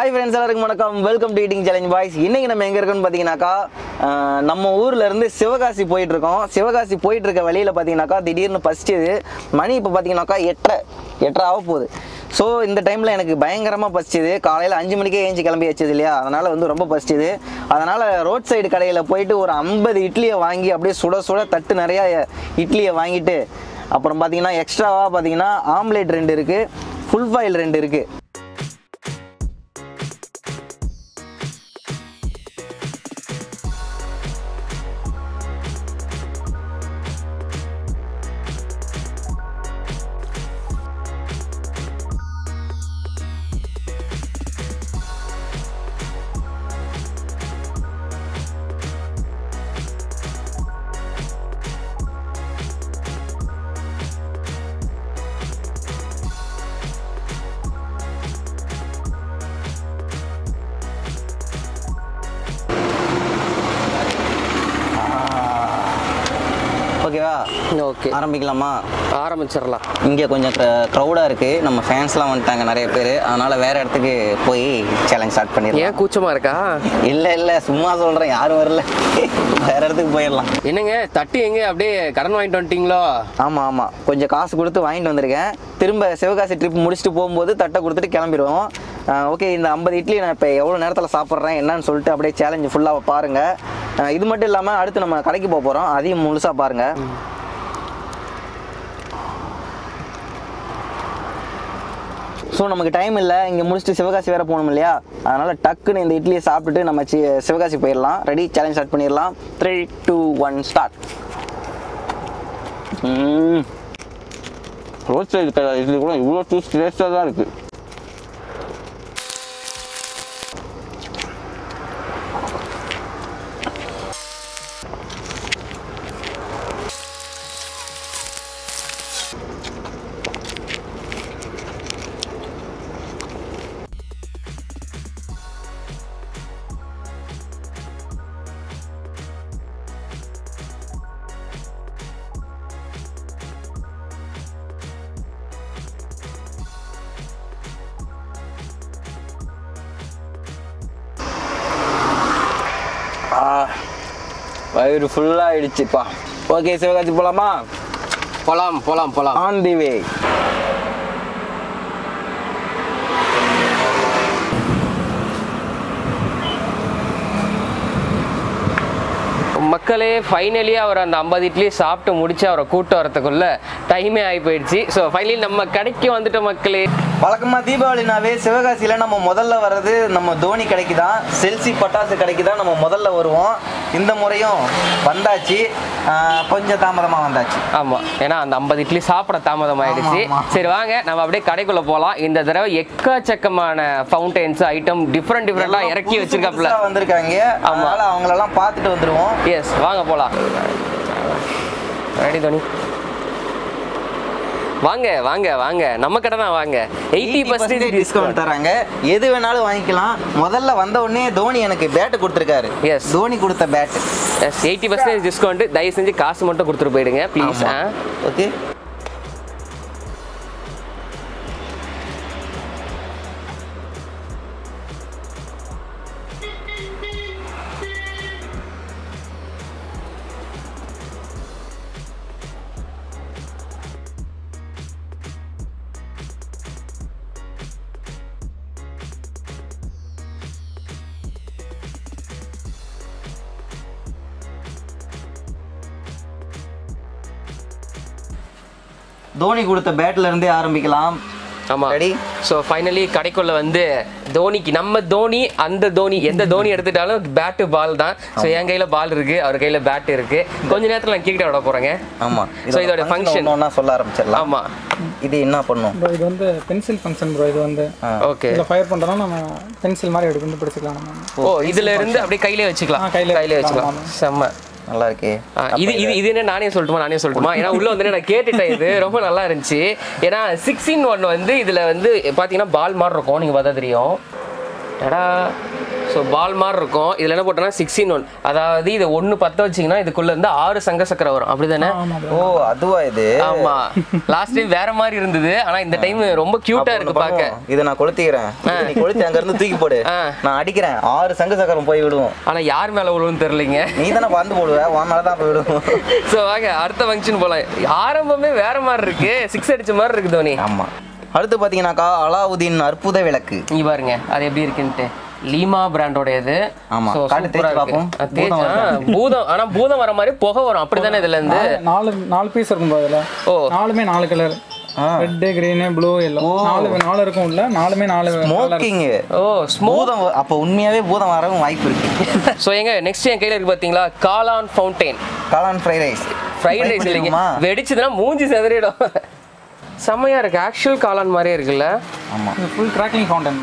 Hi friends எல்லாருக்கும் வணக்கம் welcome to eating challenge boys இன்னைக்கு நம்ம எங்க இருக்கோம்னு பார்த்தீங்கன்னாக்கா அஹ், நம்ம ஊர்ல இருந்து சிவகாசி போயிட்டு இருக்கோம் சிவகாசி போயிட்டு இருக்க வழியில பார்த்தீங்கன்னாக்கா திடீர்னு பசிச்சுது மணி இப்போ பார்த்தீங்கன்னாக்கா எட்டரை எட்டரை ஆக போகுது ஸோ இந்த டைமில் எனக்கு பயங்கரமாக பசிச்சுது காலையில் அஞ்சு மணிக்கே ஏஞ்சி கிளம்பி வச்சது இல்லையா அதனால் வந்து ரொம்ப பசிச்சுது அதனால் ரோட் சைடு கடையில் போயிட்டு ஒரு ஐம்பது இட்லியை வாங்கி அப்படியே சுட சுட தட்டு நிறையா இட்லியை வாங்கிட்டு அப்புறம் பார்த்தீங்கன்னா எக்ஸ்ட்ராவாக பார்த்தீங்கன்னா ஆம்லேட் ரெண்டு இருக்குது ஃபுல் ஃபாயில் ரெண்டு இருக்குது ஓகேவா ஓகே ஆரம்பிக்கலாமா ஆரம்பிச்சிடலாம் இங்கே கொஞ்சம் க்ரௌடாக இருக்குது நம்ம ஃபேன்ஸ்லாம் வந்துட்டாங்க நிறைய பேர் அதனால் வேறு இடத்துக்கு போய் சேலஞ்ச் ஸ்டார்ட் பண்ணிடலாம் ஏன் கூச்சமா இருக்கா இல்லை இல்லை சும்மா சொல்கிறேன் யாரும் வரல வேறு இடத்துக்கு போயிடலாம் என்னங்க தட்டு எங்க அப்படியே கடன் வாங்கிட்டு வந்துட்டீங்களோ ஆமாம் ஆமாம் கொஞ்சம் காசு கொடுத்து வாங்கிட்டு வந்திருக்கேன் திரும்ப சிவகாசி ட்ரிப் முடிச்சுட்டு போகும்போது தட்டை கொடுத்துட்டு கிளம்பிடுவோம் ஓகே இந்த ஐம்பது இட்லி நான் இப்போ எவ்வளோ நேரத்தில் சாப்பிட்றேன் என்னன்னு சொல்லிட்டு அப்படியே சேலஞ்சு ஃபுல்லாக பாருங்கள் இது மட்டும் இல்லாமல் அடுத்து நம்ம கடைக்கு போக போகிறோம் அதையும் முழுசாக பாருங்கள் ஸோ நமக்கு டைம் இல்லை இங்கே முடிச்சுட்டு சிவகாசி வேறு போகணும் இல்லையா அதனால் டக்குன்னு இந்த இட்லியை சாப்பிட்டுட்டு நம்ம சி சிவகாசி போயிடலாம் ரெடி சேலஞ்ச் ஸ்டார்ட் பண்ணிடலாம் three two one start road side கடை இட்லி கூட இவ்வளோ டூஸ் டேஸ்ட்டாக தான் இருக்குது வயிறு ஃபுல்லாக ஆயிடுச்சுப்பா ஓகே சிவகாசி போகலாமா போலாம் போலாம் போலாம் ஆன் தி வே மக்களே ஃபைனலி அவர் அந்த ஐம்பது இட்லி சாப்பிட்டு முடிச்சு அவரை கூட்டு வரதுக்குள்ள டைமே ஆகி போயிடுச்சு ஸோ ஃபைனலி நம்ம கடைக்கு வந்துட்டோம் மக்களே வழக்கமாக தீபாவளினாவே சிவகாசியில் நம்ம முதல்ல வர்றது நம்ம தோனி கடைக்கு தான் செல்சி பட்டாசு கடைக்கு தான் நம்ம முதல்ல வருவோம் இந்த முறையும் வந்தாச்சு ஆஹ் கொஞ்சம் தாமதமாக வந்தாச்சு ஆமாம் ஏன்னா அந்த ஐம்பது இட்லி சாப்பிட தாமதம் ஆயிடுச்சு ஆமா, ஆமா. சரி வாங்க நம்ம அப்படியே கடைக்குள்ள போகலாம் இந்த தடவை எக்கச்சக்கமான ஃபவுண்டைன்ஸ் ஐட்டம் டிஃப்ரெண்ட் டிஃப்ரெண்ட்டாக இறக்கி புதுசு வச்சிருக்காப்புல புதுசா வந்திருக்காங்க ஆமா. அதனால அவங்களெல்லாம் பார்த்துட்டு வந்துருவோம் எஸ் வாங்க போலாம் ரெடி தோனி வாங்க வாங்க வாங்க நம்ம கடை தான் வாங்க எயிட்டி பர்சன்டேஜ் டிஸ்கவுண்ட் டிஸ்கவுண்ட் தராங்க எது வேணாலும் வாங்கிக்கலாம் முதல்ல வந்த உடனே தோனி எனக்கு பேட்டு கொடுத்துருக்காரு Yes. தோனி கொடுத்த bat yes eighty percentage discount தயவு செஞ்சு காசு மட்டும் கொடுத்துட்டு போயிடுங்க ப்ளீஸ் ஆ ஓகே தோனி கொடுத்த பேட்ல இருந்தே ஆரம்பிக்கலாம் ஆமா Ready? ஸோ ஃபைனலி கடைக்குள்ள வந்து தோனிக்கு நம்ம தோனி அந்த தோனி எந்த தோனி எடுத்துட்டாலும் பேட்டு பால் தான் ஸோ என் கையில பால் இருக்கு அவர் கையில பேட் இருக்கு கொஞ்ச நேரத்துல நான் கிரிக்கெட் விட போறேங்க ஆமா So, இதோட function. ஒன்றா சொல்ல ஆரம்பிச்சிடலாம் ஆமா இது என்ன பண்ணும் ப்ரோ இது வந்து பென்சில் ஃபங்க்ஷன் ப்ரோ இது வந்து ஓகே இதில் ஃபயர் பண்ணுறோம்னா நம்ம பென்சில் மாதிரி எடுத்து வந்து பிடிச்சிக்கலாம் நம்ம ஓ இதுல இருந்து அப்படியே கையிலே வச்சுக்கலாம் ஆ, கையிலே கையிலே வச்சுக்கலாம், வச்சுக்கலாம் செம்ம நல்லா இருக்கே ஆ, இது இது இது என்ன நானே சொல்லட்டுமா நானே சொல்லட்டுமா ஏன்னா உள்ள வந்து நான் கேட்டுட்டேன் இது ரொம்ப நல்லா இருந்துச்சு ஏன்னா சிக்ஸ்டின் ஒன் வந்து இதுல வந்து பாத்தீங்கன்னா பால் மாதிரி இருக்கும் நீங்க பார்த்தா தெரியும் டடா ஸோ பால் மாதிரி இருக்கும் இதில் என்ன போட்டோம்னா சிக்ஸ்டீன் ஒன் அதாவது இதை ஒன்று பற்ற வச்சிங்கன்னா இதுக்குள்ள இருந்து ஆறு சங்க சக்கரை வரும் அப்படி தானே ஓ அதுவா இது ஆமா லாஸ்ட் டைம் வேற மாதிரி இருந்தது ஆனா இந்த டைம் ரொம்ப கியூட்டா இருக்கு ஒண்ணு பார்க்க பண்ணுவோம். இதை நான் கொளுத்திக்கிறேன் இதை நீ கொளுத்தி அங்க இருந்து தூக்கி போடு ஆ. நான் அடிக்கிறேன் ஆறு சங்கு சக்கரம் போய் விடுவோம் ஆனா யார் மேல விழுவுன்னு தெரியலைங்க நீ தானே பந்து போடுவ உன் மேல தான் போய் விடுவோம் ஸோ வாங்க அடுத்த ஃபங்க்ஷன் போலாம் ஆரம்பமே வேற மாதிரி இருக்கு சிக்ஸ் அடிச்ச மாதிரி இருக்கு தோனி ஆமா அடுத்து பாத்தீங்கன்னாக்கா அலாவுதீன் அற்புத விளக்கு இங்க பாருங்க அது எப்படி இருக்குன்ட்டு லீமா பிராண்டோடையது ஆமா. So, காட்டு super ஆ தேய்ச்சு இருக்கு. பார்ப்போம். அது தேய்ச்சா, பூதம் பூதம் ஆனா பூதம் வர மாதிரி புகை வரும் அப்படிதானே இதுல இருந்து நாலு நாலு பீஸ் இருக்கும் bro இதுல ஓ. நாலுமே நாலு colour red green blue yellow நாலு நாலு இருக்கும் உள்ள நாலுமே நாலு colour. ஸ்மோக்கிங் ஓ ஸ்மோ பூதம் வ- அப்ப உண்மையாவே பூதம் வரவும் வாய்ப்பு இருக்கு ஸோ எங்க நெக்ஸ்ட் என் கையில இருக்கு பாத்தீங்களா காளான் ஃபவுண்டைன் காளான் ஃப்ரைட் ரைஸ் ஃப்ரைட் ரைஸ் இல்லைங்க வெடிச்சதுன்னா மூஞ்சி செதறிடும் செம்மையா இருக்கு ஆக்சுவல் காளான் மாதிரியே இருக்குல்ல ஆமா இது ஃபுல் கிராக்லிங் ஃபவுண்டன்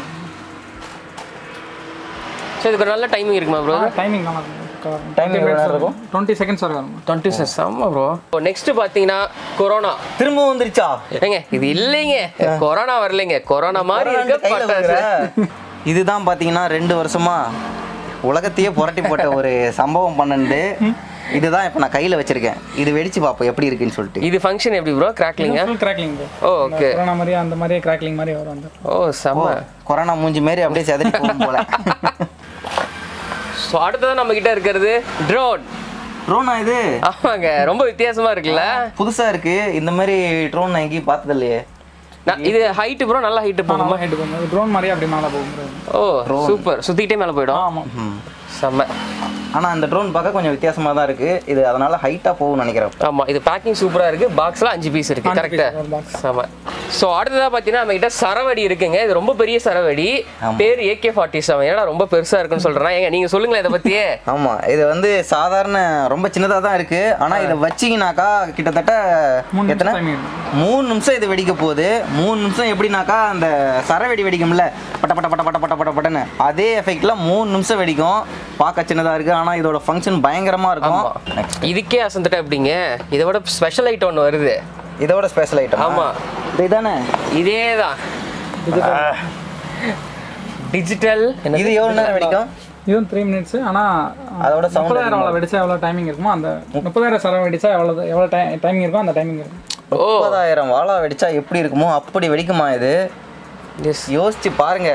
ஸோ இதுக்கு ஒரு நல்ல டைமிங் இருக்குமா ப்ரோ டைமிங் நல்லா இருக்கும் Timing எவ்வளவு நேரம் இருக்கும்? டுவெண்ட்டி செகண்ட்ஸ் வரை வரும் டுவெண்ட்டி சிக்ஸ் ஆமா ப்ரோ நெக்ஸ்ட் பாத்தீங்கன்னா கொரோனா திரும்ப வந்துருச்சா ஏங்க இது இல்லைங்க கொரோனா வரலைங்க கொரோனா மாதிரி கொரோனா இருக்க கையில பட்டாசு கொடுக்குற. இதுதான் பாத்தீங்கன்னா ரெண்டு வருஷமா உலகத்தையே புரட்டி போட்ட ஒரு சம்பவம் பண்ணண்டு இதுதான் இப்ப நான் கையில வச்சிருக்கேன் இது வெடிச்சு பார்ப்போம் எப்படி இருக்குன்னு சொல்லிட்டு இது ஃபங்க்ஷன் எப்படி ப்ரோ கிராக்லிங்க full crackling bro oh okay corona மாதிரி அந்த மாதிரியே கிராக்லிங் மாதிரி வரும் அந்த ஓ செம்ம கொரோனா மூஞ்சி மாரி அப்படியே செதறி போகும் போல ஸோ அடுத்ததான் நம்ம கிட்ட இருக்கிறது ட்ரோன் ட்ரோனா இது ஆமாங்க ரொம்ப வித்தியாசமா இருக்குல்ல புதுசா இருக்கு இந்த மாதிரி ட்ரோன் நான் எங்கேயும் பார்த்தது இல்லையே நான் இது ஹைட் ப்ரோ நல்லா ஹைட் போகுமா நல்லா ஹைட் போகும் ட்ரோன் மாதிரியே அப்படி மேலே போகும் bro. ஓ சூப்பர் சுத்திக்கிட்டே மேல போயிடும் ஆமா செம்ம ஆனா அந்த ட்ரோன் பார்க்க கொஞ்சம் வித்தியாசமா தான் இருக்கு இது அதனால ஹைட்டா போகும்னு நினைக்கிறேன் ஆமா இது பேக்கிங் சூப்பரா இருக்கு பாக்ஸ்ல அஞ்சு பீஸ் இருக்கு அஞ்சு கரெக்டா piece ஒரு box. ஆமா ஸோ அடுத்ததா பாத்தீங்கன்னா நம்ம கிட்ட சரவடி இருக்குங்க இது ரொம்ப பெரிய சரவடி பேர் ஏகே ஃபார்ட்டி செவன் ஏன்னா ரொம்ப பெருசா இருக்குன்னு சொல்றேன் ஏங்க நீங்க சொல்லுங்களேன் இதை பத்தியே ஆமா இது வந்து சாதாரண ரொம்ப சின்னதா தான் இருக்கு ஆனா இதை வச்சீங்கன்னாக்கா கிட்டத்தட்ட மூணு எத்தனை நிமிஷம் timing இருக்கு. மூணு நிமிஷம் இது வெடிக்க போகுது மூணு நிமிஷம் எப்படின்னாக்கா அந்த சரவெடி வெடிக்கும்ல பட்ட பட்ட பட்ட பட்ட பட்ட பட்ட பட்டன்னு அதே எஃபெக்ட்ல மூணு நிமிஷம் வெடிக்கும் பார்க்க சின்னதா இருக்கு ஆனா இதோட ஃபங்க்ஷன் பயங்கரமா இருக்கும் ஆமா Next. இதுக்கே அசந்துட்டா எப்படிங்க இதை விட ஸ்பெஷல் ஐட்டம் ஒன்று வருது இதோட ஸ்பெஷல் ஐட்டம் ஆமா. இதுதானே இதே தான் டிஜிட்டல் இது எவ்வளவு நேரம் வெடிக்கும் இதுவும் த்ரீ மினிட்ஸ் ஆனால் அதோட sound முப்பதாயிரம் எவ்வளோ வெடிச்சா எவ்வளோ டைமிங் இருக்குமோ அந்த முப்பதாயிரம் சரம் வெடிச்சா எவ்வளோ எவ்வளோ டைமிங் இருக்கோ அந்த டைமிங் இருக்கும் ஓ முப்பதாயிரம் வாழா வெடிச்சா எப்படி இருக்குமோ அப்படி வெடிக்குமா இது எஸ் யோசிச்சு பாருங்க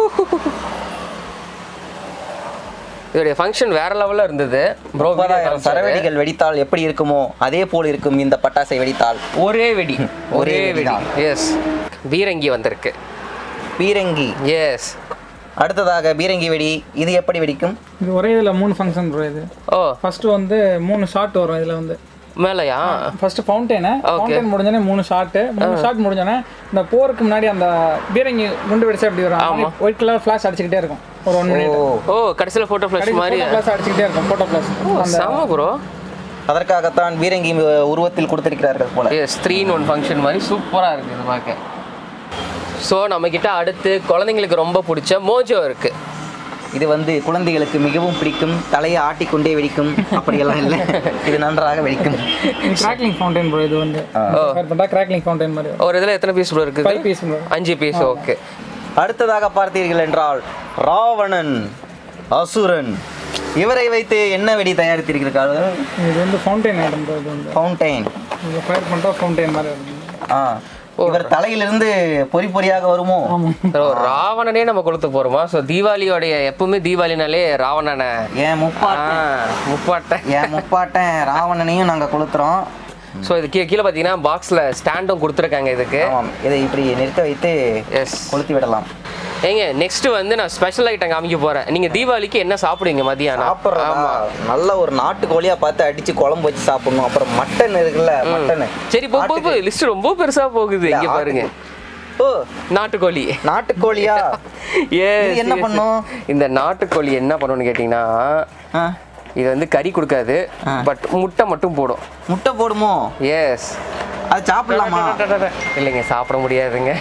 இதோடைய ஃபங்க்ஷன் வேற லெவல்ல இருந்தது ப்ரோ முப்பதாயிரம் சரவெடிகள் வெடித்தால் எப்படி இருக்குமோ அதே போல் இருக்கும் இந்த பட்டாசை வெடித்தால் ஒரே வெடி ஒரே ஒரே வெடி வெடிதான். எஸ் பீரங்கி வந்திருக்கு பீரங்கி எஸ் அடுத்ததாக பீரங்கி வெடி இது எப்படி வெடிக்கும் இது ஒரே இதில் மூணு ஃபங்க்ஷன் ப்ரோ இது ஓ ஃபர்ஸ்ட் வந்து மூணு ஷாட் வரும் இதில் வந்து மேலையா ஃபர்ஸ்ட் ஃபவுண்டெயின் ஃபவுண்டைன் முடிஞ்சோடனே மூணு ஷாட்டு மூணு ஷாட் முடிஞ்சோடனே இந்த போருக்கு முன்னாடி அந்த பீரங்கி குண்டு வெடிச்சா எப்படி வரும் ஒயிட் கலர் ஃப்ளாஷ் அடிச்சுக்கிட்டே இருக்கும் ஒரு ஒன் மினிட் ஓ கடைசியில போட்டோ ஃபிளாஷ் மாதிரி ஃப்ளாஷ் அடிச்சுக்கிட்டே இருக்கும் ஃபோட்டோ ஃப்ளாஷ் செம ப்ரோ அதற்காகத்தான் பீரங்கி உருவத்தில் கொடுத்திருக்கிறார்கள் போல yes three in one function மாதிரி சூப்பராக இருக்குது இது பார்க்க ஸோ நம்மக்கிட்ட அடுத்து குழந்தைங்களுக்கு ரொம்ப பிடிச்ச மோஜோ இருக்கு இது வந்து குழந்தைகளுக்கு மிகவும் பிடிக்கும் தலையை ஆட்டிக்கொண்டே வெடிக்கும் அப்படியெல்லாம் இல்லை இது நன்றாக வெடிக்கும் கிராக்லிங் ஃபவுண்டைன் ப்ரோ இது வந்து பண்ணா கிராக்லிங் ஃபவுண்டைன் மாதிரி வரும் ஒரு இதில் எத்தனை பீஸ் ப்ரோ இருக்குது ஃபைவ் பீஸ் ப்ரோ அஞ்சு பீஸ் ஓகே அடுத்ததாக பார்த்தீர்கள் என்றால் ராவணன் அசுரன் இவரை வைத்து என்ன வெடி தயாரித்திருக்கிறார்கள் இது வந்து ஃபவுண்டைன் ஐட்டம் ப்ரோ இது வந்து ஃபவுண்டைன் இது ஃபயர் பண்ணிட்டா ஃபவுண்டைன் மாதிரி இருக்கும் ஆ இவர் தலையிலிருந்து பொறி பொறியாக வருமோ ஸோ ராவணனே நம்ம கொளுத்த போகிறோமா ஸோ தீபாவளியோடைய எப்பவுமே தீபாவளினாலே ராவணனை என் ஆ முப்பாட்டன் முப்பாட்டை என் முப்பாட்டன் ராவணனையும் நாங்க கொளுத்துறோம் ஸோ இது கீழே கீழே பார்த்தீங்கன்னா பாக்ஸில் ஸ்டாண்டும் கொடுத்துருக்காங்க இதுக்கு ஆமாம் இதை இப்படி நிறுத்த வைத்து எஸ் கொளுத்தி விடலாம் ஏங்க நெக்ஸ்ட் வந்து நான் ஸ்பெஷல் ஐட்டம் காமிக்க போகிறேன் நீங்கள் தீபாவளிக்கு என்ன சாப்பிடுவீங்க மதியானம் சாப்பிட்றதா நல்ல ஒரு நாட்டுக்கோழியா பார்த்து அடிச்சு குழம்பு வச்சு சாப்பிடணும் அப்புறம் மட்டன் இருக்குல்ல மட்டன் சரி போ போ, போ லிஸ்ட் ரொம்ப பெருசா போகுது இங்க பாருங்க ஓ நாட்டுக்கோழி நாட்டுக்கோழியா Yes, இது என்ன yes. பண்ணும்? இந்த நாட்டுக்கோழி என்ன பண்ணும்னு கேட்டிங்கன்னா ஆ, இது வந்து கறி கொடுக்காது பட் முட்டை மட்டும் போடும் முட்டை போடுமோ எஸ் அது சாப்பிடலாமா இல்லைங்க சாப்பிட முடியாதுங்க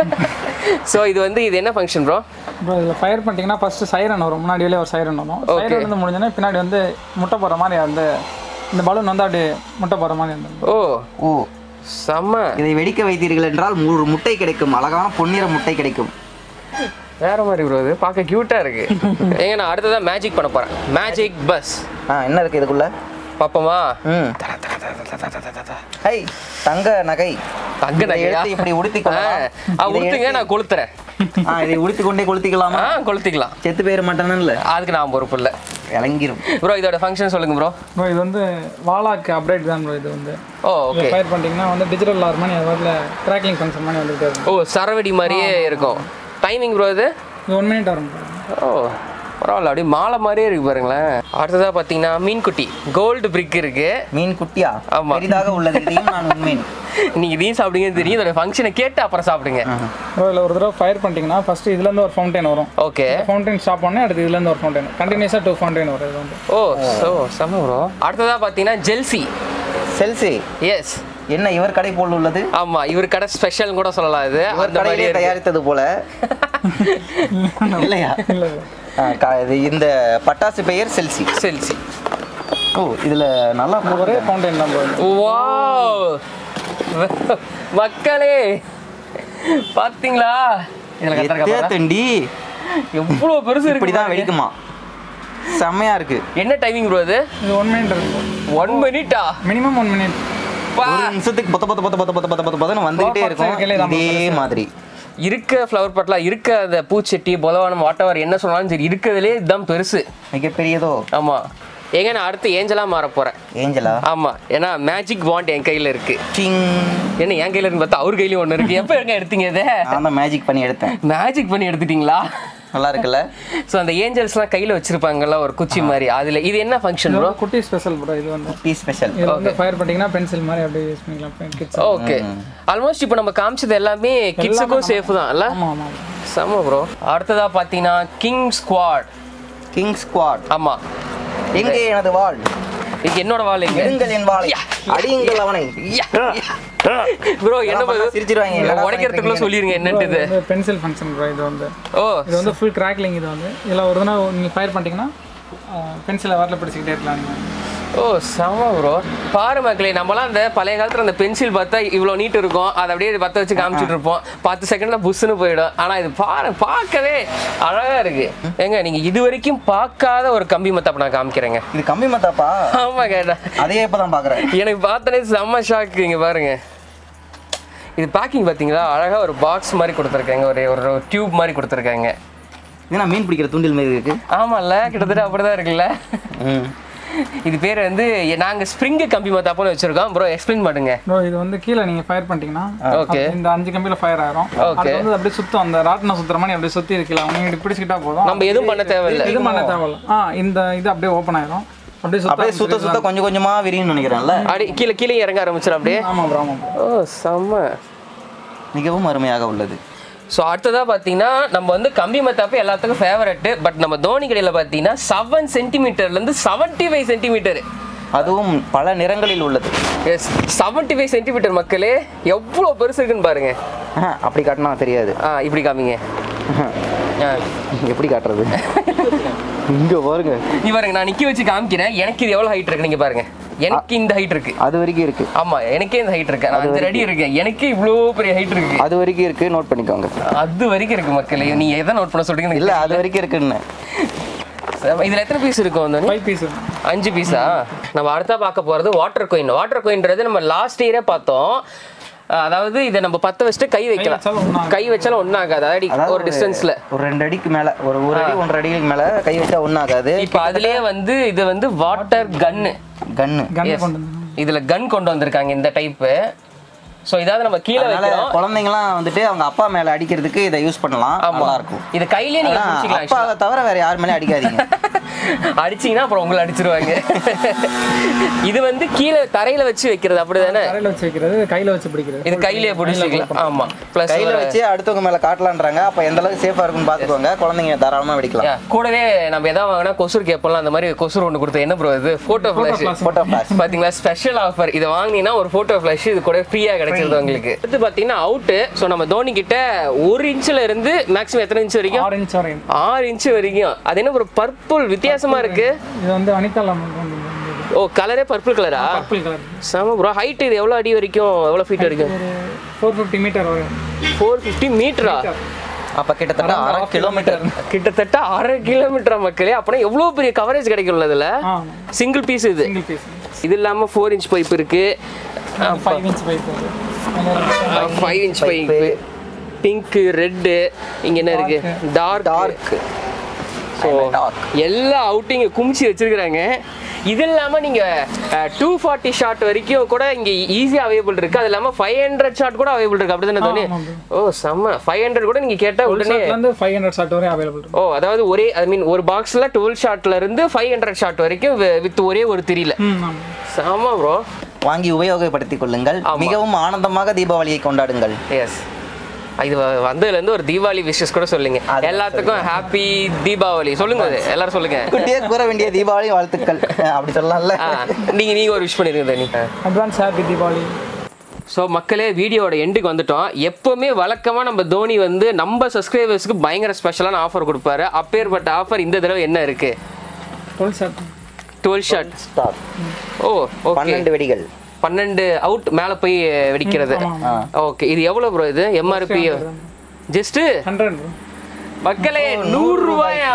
ஸோ இது வந்து இது என்ன ஃபங்க்ஷன் ப்ரோ ப்ரோ இதில் ஃபயர் பண்ணிட்டீங்கன்னா ஃபர்ஸ்ட் சைரன் வரும் முன்னாடியிலே ஒரு சைரன் வரும் சைரன் வந்து முடிஞ்சோடனே பின்னாடி வந்து முட்டை போடுற மாதிரி வந்து இந்த பலூன் வந்து அப்படியே முட்டை போடுற மாதிரி இருந்தது ஓ ஓ செம்ம இதை வெடிக்க வைத்தீர்கள் என்றால் ஒரு முட்டை கிடைக்கும் அழகான பொன்னிற முட்டை கிடைக்கும் வேற மாதிரி ப்ரோ இது பார்க்க கியூட்டா இருக்கு ஏங்க நான் அடுத்ததான் மேஜிக் பண்ண போறேன் மேஜிக் பஸ் ஆ என்ன இருக்கு இதுக்குள்ள பாப்போமா ம் ஹை தங்க நகை தங்க இதை நகையா எடுத்து இப்படி உடுத்தி ஆ, கொள்ளலாம். ஆ, இதை உடுத்துங்க எடுத்து- நான் கொளுத்துறேன் ஆ இதை உடுத்தி கொண்டே கொளுத்திக்கலாமா ஆ கொளுத்திக்கலாம் செத்து போயிட மாட்டானு அதுக்கு நான் பொறுப்பு இல்லை இறங்கிரும் ப்ரோ இதோட ஃபங்க்ஷன் சொல்லுங்க ப்ரோ ப்ரோ இது வந்து வாலாக்கு அப்டேட் தான் ப்ரோ இது வந்து ஓ ஓகே ஃபயர் பண்ணிட்டீங்கன்னா வந்து டிஜிட்டல் லார் மாதிரி அது வரல கிராக்லிங் ஃபங்க்ஷன் மாதிரி வந்துகிட்டே இருக்கும் ஓ சரவெடி மாதிரியே இருக்கும் டைமிங் ப்ரோ இது இது ஒன் மினிட் வரும் bro. ஓ பரவாயில்ல அப்படியே மாலை மாதிரியே இருக்கு பாருங்களேன் அடுத்ததாக பார்த்தீங்கன்னா மீன்குட்டி கோல்டு பிரிக் இருக்கு மீன் குட்டியா ஆமா. பெரிதாக உள்ளது இதையும் நான் உண்மையின் நீங்க இதையும் சாப்பிடுங்கன்னு தெரியும் இதோட ஃபங்க்ஷனை கேட்டு அப்புறம் சாப்பிடுங்க ப்ரோ இதில் ஒரு தடவை ஃபயர் பண்ணிட்டீங்கன்னா ஃபர்ஸ்ட் இதுலேருந்து ஒரு ஃபவுண்டைன் வரும் ஓகே ஃபவுண்டைன் ஸ்டாப் பண்ணி அடுத்து இதுலேருந்து ஒரு ஃபவுண்டைன் கண்டினியூஸாக டூ ஃபவுண்டைன் வரும் இது வந்து ஓ ஸோ செம்ம ப்ரோ அடுத்ததாக பார்த்தீங்கன்னா ஜெல்சி செல்சி எஸ் என்ன இவர் கடை போல் உள்ளது ஆமா இவர் கடை ஸ்பெஷல் கூட சொல்லலாம் இது இவர் அந்த கடையிலே மாதிரியே இருக்கு. தயாரித்தது போல இல்லையா இல்லை ஆ, க- இது இந்த பட்டாசு பெயர் செல்சி செல்சி ஓ இதுல நல்லா ஒரே போடுறேன் ஃபவுண்டைன் தான் ப்ரோ வாவ் மக்களே பாத்தீங்களா இதுல கத்திரிக்காய் பாருங்க. தண்டி எவ்வளவு பெருசு இருக்கு இப்படிதான் பாருங்க. வெடிக்குமா செம்மையா இருக்கு என்ன டைமிங் ப்ரோ இது இது ஒன் மினிட் இருக்கும் ஒன் மினிட்டா மினிமம் ஒன் மினிட் ஒரு நிமிஷத்துக்கு பத்த பத்த பத்த பத்த பத்த பத்த பத்த பத்தன்னு வந்துகிட்டே இருக்கும் பச்சை இலையில இதே மாதிரி இருக்க ஃப்ளவர் பாட்லாம் இருக்க அந்த பூச்செட்டி பொலவானம் வாட்டவர் என்ன சொன்னாலும் சரி இருக்கிறதுலே இதுதான் பெருசு மிகப்பெரியதோ ஆமா ஏங்க நான் அடுத்து ஏஞ்சலா மாற போறேன் ஏஞ்சலா ஆமா ஏன்னா மேஜிக் வாண்ட் என் கையில இருக்கு டிங் என்ன என் கையில இருந்து பார்த்தா அவர் கையிலயும் ஒண்ணு இருக்கு எப்ப எங்க எடுத்தீங்க இதை நான் தான் மேஜிக் பண்ணி எடுத்தேன் மேஜிக் பண்ணி எடுத்துட்டீங்களா நல்லா இருக்குல்ல ஸோ அந்த ஏஞ்சல்ஸ்லாம் கையில் வச்சிருப்பாங்கல்ல ஒரு குச்சி மாதிரி அதில் இது என்ன ஃபங்க்ஷன் ப்ரோ குட்டி ஸ்பெஷல் ப்ரோ இது வந்து டீ ஸ்பெஷல் இது வந்து ஃபயர் பண்ணிட்டீங்கன்னா பென்சில் மாதிரி அப்படியே யூஸ் பண்ணிக்கலாம் கிட்ஸ் ஓகே ஆல்மோஸ்ட் இப்போ நம்ம காமிச்சது எல்லாமே கிட்ஸுக்கும் சேஃப் தான் இல்ல ஆமாம் ஆமாம் செம்ம ப்ரோ அடுத்ததா பார்த்தீங்கன்னா கிங் ஸ்குவாட் கிங் ஸ்குவாட் ஆமா எங்கே எனது வாள் இது என்னோட வால் எங்க எடுங்கள் என் வாளை அடியுங்கள் அவனை ப்ரோ என்ன பண்ணா சிரிச்சிருவாங்க, என்னடா உடைக்கிறதுக்குள்ள பண்ணிட்டு சொல்லிருங்க என்னன்ட்டு இது வந்து பென்சில் ஃபங்க்ஷன் ப்ரோ இது வந்து ஓ இது வந்து ஃபுல் கிராக்லிங் இது வந்து இதில் ஒரு தடவை நீங்கள் ஃபயர் பண்ணிட்டீங்கன்னா பென்சிலை வரல பிடிச்சிக்கிட்டே இருக்கலாம் நீங்கள் ஓ செம ப்ரோ பாரு மக்களே நம்மலாம் அந்த பழைய காலத்துல அந்த பென்சில் பார்த்தா இவ்வளோ நீட் இருக்கும் அதை அப்படியே பத்த வச்சு காமிச்சிட்டு இருப்போம் பத்து செகண்ட்ல புஷ்ஷுன்னு போயிடும் ஆனா இது பாரு பார்க்கவே அழகா இருக்கு ஏங்க நீங்க இது வரைக்கும் பார்க்காத ஒரு கம்பி மத்தாப்ப நான் காமிக்கிறேங்க இது கம்மி மத்தாப்பா ஆமா கேட்டா அதையே இப்பதான் பாக்குறேன் எனக்கு பார்த்தனே செம்ம ஷாக்கு இங்க பாருங்க இது பேக்கிங் பார்த்தீங்களா அழகா ஒரு பாக்ஸ் மாதிரி கொடுத்துருக்காங்க ஒரு ஒரு டியூப் மாதிரி கொடுத்துருக்காங்க இது நான் மீன் பிடிக்கிற தூண்டில் மாதிரி இருக்கு ஆமால்ல கிட்டத்தட்ட அப்படிதான் இருக்குல்ல ம். இது பேர் வந்து நாங்க ஸ்ப்ரிங் கம்பி மத்தாப்போன்னு வச்சிருக்கோம் ப்ரோ எக்ஸ்பிளைன் பண்ணுங்க ப்ரோ இது வந்து கீழே நீங்கள் ஃபயர் பண்ணிட்டீங்கன்னா Okay. அப்ப இந்த அஞ்சு கம்பியில் ஃபயர் ஆயிரும் அது வந்து அப்படியே சுத்தம் அந்த ராட்டினம் சுத்துற மாதிரி அப்படியே சுற்றி இருக்கலாம் நீங்கள் இப்படி பிடிச்சிக்கிட்டா போதும் நம்ம எதுவும் பண்ண தேவையில்லை இது பண்ண தேவையில்ல ஆ இந்த இது அப்படியே ஓப்பன் ஆயிரும் அப்படியே அப்படியே சுத்த சுத்த சுத்த கொஞ்சம் கொஞ்சமா விரியும் நினைக்கிறேன்ல அடி கீழே கீழே இறங்க ஆரம்பிச்சிடும் அப்படியே ஆமாம் ப்ரோ ஆமாம் bro. ஓ செம்ம மிகவும் அருமையாக உள்ளது ஸோ அடுத்ததாக பார்த்தீங்கன்னா நம்ம வந்து கம்பி மத்தாப்பு எல்லாத்துக்கும் ஃபேவரட்டு பட் நம்ம தோனி கடையில் பார்த்தீங்கன்னா செவன் சென்டிமீட்டர்லேருந்து செவன்ட்டி ஃபைவ் சென்டிமீட்டர் அதுவும் பல நிறங்களில் உள்ளது எஸ் செவன்ட்டி ஃபைவ் சென்டிமீட்டர் மக்களே எவ்வளோ பெருசு இருக்குன்னு பாருங்க ஆஹா, அப்படி காட்டினா தெரியாது ஆ இப்படி காமிங்க ஆ எப்படி காட்டுறது இங்க பாருங்க நீ பாருங்க நான் நிக்க வச்சு காமிக்கிறேன் எனக்கு இது எவ்வளோ ஹைட் இருக்கு நீங்க பாருங்க எனக்கு இந்த ஹைட் இருக்கு அது வரைக்கும் இருக்கு ஆமா எனக்கே இந்த ஹைட் இருக்கு நான் அஞ்சு அடி இருக்கேன் எனக்கே இவ்வளோ பெரிய ஹைட் இருக்கு அது வரைக்கும் இருக்கு நோட் பண்ணிக்கோங்க அது வரைக்கும் இருக்கு மக்களே நீ எதை நோட் பண்ண சொல்றீங்க இல்ல அது வரைக்கும் இருக்குன்னு இதுல எத்தனை பீஸ் இருக்கும் வந்து ஃபைவ் பீஸ் அஞ்சு பீஸா நம்ம அடுத்தா பார்க்க போறது வாட்டர் கோயின் வாட்டர் கோயின்றது நம்ம லாஸ்ட் இயரே பார்த்தோம் அஹ் அதாவது இதை நம்ம பத்த வச்சுட்டு கை வைக்கலாம் வச்சாலும் ஒண்ணும் கை வச்சாலும் ஒன்றும் ஆகாது அதாவது அதாவது ஒரு டிஸ்டன்ஸ்ல ஒரு ரெண்டு அடிக்கு மேல ஒரு ஒரு அடி ஒன்றரை அடிக்கு மேல கை வச்சா ஒன்றும் ஆகாது இப்போ அதுலயே வந்து இது வந்து வாட்டர் கன்னு கன்னு கன் கொண்டு வந்து இதுல கன் கொண்டு வந்திருக்காங்க இந்த டைப்பு ஸோ இதாவது நம்ம கீழே அதனால வைக்கிறோம் குழந்தைங்கலாம் வந்துட்டு அவங்க அப்பா மேல அடிக்கிறதுக்கு இதை யூஸ் பண்ணலாம் ஆமா நல்லா இருக்கும் இது கையிலே நீங்க ஆனா, பிடிச்சிக்கலாம் அப்பாவை தவிர வேற யார் மேலே அடிக்காதீங்க அடிச்சீங்கன்னா அப்புறம் உங்களை அடிச்சிருவாங்க இது வந்து கீழே தரையில வச்சு வைக்கிறது அப்படிதானே தரையில் வச்சு வைக்கிறது கையில் வச்சு பிடிக்கிறது இது கையிலேயே பிடிச்சிக்கலாம் ஆமா ப்ளஸ் கையில வச்சு அடுத்தவங்க மேல காட்டலான்றாங்க அப்ப எந்த அளவுக்கு சேஃபா இருக்குன்னு பாத்துக்கோங்க குழந்தைங்க தாராளமா வெடிக்கலாம் கூடவே நம்ம எதாவது வாங்கினா கொசுர் கேட்போம்ல அந்த மாதிரி கொசுர் ஒன்று கொடுத்து என்ன ப்ரோ இது ஃபோட்டோ ஃபிளாஷ் போட்டோ ஃபிளாஷ் பாத்தீங்களா ஸ்பெஷல் ஆஃபர் இதை வாங்கினீங்கன்னா ஒரு ஃபோட்டோ ஃபிளாஷ் இது கூட ஃப்ரீயா கிடைச்சிருது உங்களுக்கு அடுத்து பாத்தீங்கன்னா அவுட்டு ஸோ நம்ம தோனி கிட்ட ஒரு இன்ச்ல இருந்து மேக்ஸிமம் எத்தனை இன்ச் வரைக்கும் ஆறு இன்ச் வரையும் ஆறு இன்ச் வரைக்கும் அது என்ன ஒரு பர்பிள் வித்தியாசமா இருக்கு இது வந்து அனிதாலம் கொண்டு வந்தது ஓ கலரே பர்பிள் கலரா பர்பிள் கலர் செம ப்ரோ ஹைட் இது எவ்வளோ அடி வரைக்கும் எவ்வளோ ஃபீட் வரைக்கும் ஒரு ஃபோர் ஃபிஃப்டி மீட்டர் வரும் ஃபோர் ஃபிஃப்டி மீட்டரா அப்ப கிட்டத்தட்ட அரை கிலோமீட்டர் கிட்டத்தட்ட அரை கிலோமீட்டர் மக்களே அப்படின்னா எவ்வளவு பெரிய கவரேஜ் கிடைக்கும்ல இதுல ஆ சிங்கிள் பீஸ் இது சிங்கிள் பீஸ் இது இல்லாம ஃபோர் இன்ச் பைப் இருக்கு five inch pipe five inch pipe pink red இங்க என்ன இருக்கு டார்க் டார்க் ஸோ dark. எல்லா அவுட்டிங்க குமிச்சு வச்சிருக்கிறாங்க இது இல்லாம நீங்க டூ ஃபார்ட்டி ஷாட் வரைக்கும் கூட இங்க ஈஸியா அவைலபிள் இருக்கு அது இல்லாம ஃபைவ் ஹண்ட்ரட் ஷாட் கூட அவைலபிள் இருக்கு அப்படிதானே தோனி ஆமா bro. ஓ செம்ம ஃபைவ் ஹண்ட்ரட் கூட நீங்க கேட்டா உடனே இருந்து ஃபைவ் ஹண்ட்ரட் ஷாட் வரை அவைலபிள் இருக்கும் ஓ அதாவது ஒரே ஐ மீன் ஒரு பாக்ஸ்ல டுவெல் ஷாட்ல இருந்து ஃபைவ் ஹண்ட்ரட் ஷாட் வரைக்கும் வித் ஒரே ஒரு திரியில ம் ஆமாம் செம்ம ப்ரோ வாங்கி உபயோகப்படுத்திக் கொள்ளுங்கள் ஆமா. மிகவும் ஆனந்தமாக தீபாவளியை கொண்டாடுங்கள் எஸ் இது வ- வந்ததுல இருந்து ஒரு தீபாவளி விஷஸ் கூட சொல்லுங்க அது எல்லாத்துக்கும் ஹாப்பி தீபாவளி சொல்லுங்க அது எல்லாரும் சொல்லுங்க குட்டியே கூற வேண்டிய தீபாவளி வாழ்த்துக்கள் அஹ் அப்படி சொல்லலாம்ல ஆ, நீங்க நீங்க ஒரு விஷ் பண்ணிருங்க தனி அட்வான்ஸ் ஹாப்பி தீபாவளி ஸோ மக்களே வீடியோட எண்டுக்கு வந்துட்டோம் எப்பவுமே வழக்கமாக நம்ம தோனி வந்து நம்ம சப்ஸ்கிரைபர்ஸ்க்கு பயங்கர ஸ்பெஷலான ஆஃபர் கொடுப்பாரு அப்பேற்பட்ட ஆஃபர் இந்த தடவை என்ன இருக்கு twelve shot twelve shot star oh okay பன்னெண்டு வெடிகள் பன்னெண்டு அவுட் மேலே போய் வெடிக்கிறது ஆமா, ஓகே இது எவ்வளோ ப்ரோ இது எம்ஆர்பி ஜஸ்ட் ஹண்ட்ரட் ப்ரோ மக்களே நூறு ரூபாயா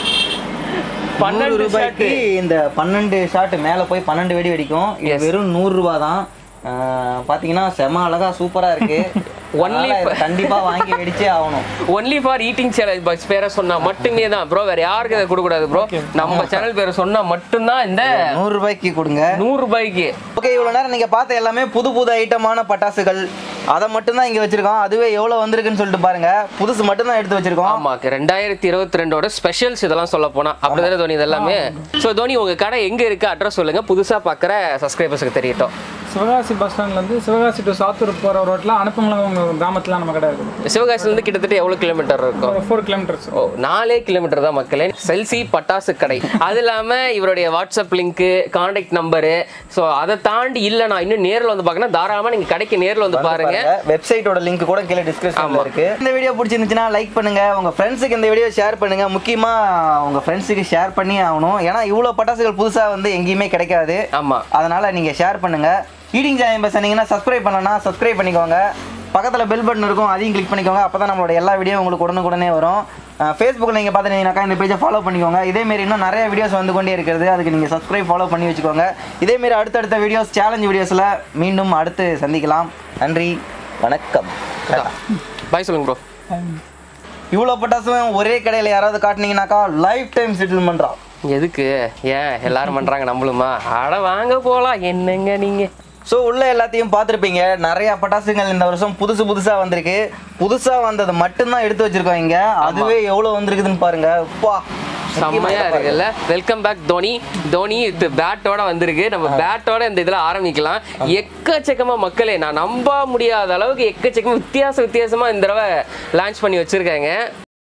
நூறு பன்னெண்டு ரூபாய்க்கு ஷாட்டு இந்த பன்னெண்டு ஷாட் மேல போய் பன்னெண்டு வெடி வெடிக்கும் இது Yes. வெறும் நூறு ரூபா தான் அஹ் பாத்தீங்கன்னா செம அழகா சூப்பரா இருக்கு Only அதனால இதை for- கண்டிப்பா வாங்கி வெடிச்சே ஆகணும் only for eating channel boys பேரை சொன்னா மட்டுமே தான் ப்ரோ வேற யாருக்கு அதை கொடுக்க கூடாது ப்ரோ நம்ம சேனல் பேரை சொன்னா மட்டும்தான் இந்த நூறு ரூபாய்க்கு கொடுங்க நூறு ரூபாய்க்கு ஓகே இவ்வளோ நேரம் நீங்கள் பார்த்த எல்லாமே புது புது ஐட்டமான பட்டாசுகள் அதை மட்டும்தான் இங்கே வச்சிருக்கோம் அதுவே எவ்வளோ வந்திருக்குன்னு சொல்லிட்டு பாருங்க புதுசு மட்டும்தான் எடுத்து வச்சிருக்கோம் ஆமா ரெண்டாயிரத்தி இருபத்தி ரெண்டோட ஸ்பெஷல்ஸ் இதெல்லாம் சொல்ல போனா அப்படிதானே தோனி இதெல்லாமே ஸோ தோனி உங்க கடை எங்க இருக்கு அட்ரஸ் சொல்லுங்க புதுசா பாக்குற சப்ஸ்கிரைபர்ஸ்க்கு தெரியட்டும் சிவகாசி பஸ் ஸ்டாண்ட்லேருந்து சிவகாசி டு சாத்தூர் போகிற ரோட்டில் அனுப்பமங்கலம் கிராமத்தில் நம்ம கடை இருக்குது சிவகாசில இருந்து கிட்டத்தட்ட எவ்வளவு கிலோமீட்டர் இருக்கும் ஒரு ஃபோர் கிலோமீட்டர்ஸ் ஓ நாலே கிலோமீட்டர் தான் மக்களே செல்சி பட்டாசு கடை அது இல்லாம இவருடைய WhatsApp link contact number so அதை தாண்டி இல்ல நான் இன்னும் நேர்ல வந்து பார்க்கணும் தாராளமா நீங்க கடைக்கு நேர்ல வந்து பாருங்க வெப்சைட்டோட லிங்க் கூட கீழே டிஸ்கிரிப்ஷன்ல இருக்கு இந்த வீடியோ பிடிச்சிருந்துச்சுன்னா லைக் பண்ணுங்க உங்க ஃப்ரெண்ட்ஸுக்கு இந்த வீடியோ ஷேர் பண்ணுங்க முக்கியமா உங்க ஃப்ரெண்ட்ஸுக்கு ஷேர் பண்ணி ஆகணும் ஏன்னா இவ்வளோ பட்டாசுகள் புதுசா வந்து எங்கேயுமே கிடைக்காது ஆமா அதனால நீங்க ஷேர் பண்ணுங்க ஈட்டிங் ஜாயம் பஸ் சொன்னீங்கன்னா சப்ஸ்கிரைப் பண்ணனா சப்ஸ்கிரைப் பண்ணிக்கோங்க பக்கத்தில் பெல் பட்டன் இருக்கும் அதையும் கிளிக் பண்ணிக்கோங்க அப்போ தான் நம்மளோட எல்லா வீடியோ உங்களுக்கு உடனுக்குடனே வரும் ஃபேஸ்புக்கில் நீங்கள் பார்த்துட்டீங்கன்னாக்கா இந்த பேஜை ஃபாலோ பண்ணிக்கோங்க இதேமாரி இன்னும் நிறைய வீடியோஸ் வந்து கொண்டே இருக்கிறது அதுக்கு நீங்கள் சப்ஸ்கிரைப் ஃபாலோ பண்ணி வச்சுக்கோங்க இதேமாரி அடுத்தடுத்த வீடியோஸ் சேலஞ்ச் வீடியோஸில் மீண்டும் அடுத்து சந்திக்கலாம் நன்றி வணக்கம் பாய் சொல்லுங்க ப்ரோ இவ்வளோ பட்டாசும் ஒரே கடையில் யாராவது காட்டினீங்கன்னாக்கா லைஃப் டைம் செட்டில்மெண்ட்ரா எதுக்கு ஏன் எல்லாரும் பண்றாங்க நம்மளுமா அட வாங்க போலாம் என்னங்க நீங்க ஸோ உள்ள எல்லாத்தையும் பார்த்துருப்பீங்க நிறைய பட்டாசுகள் இந்த வருஷம் புதுசு புதுசா வந்திருக்கு புதுசா வந்தது மட்டும்தான் எடுத்து வச்சிருக்கோம் இங்க அதுவே எவ்வளவு வந்திருக்குதுன்னு பாருங்க அப்பா செம்மையா இருக்குல்ல வெல்கம் பேக் தோனி தோனி இது பேட்டோட வந்திருக்கு நம்ம பேட்டோட இந்த இதுல ஆரம்பிக்கலாம் எக்கச்சக்கமா மக்களே நான் நம்ப முடியாத அளவுக்கு எக்கச்சக்கமா வித்தியாச வித்தியாசமா இந்த தடவை லான்ச் பண்ணி வச்சிருக்காங்க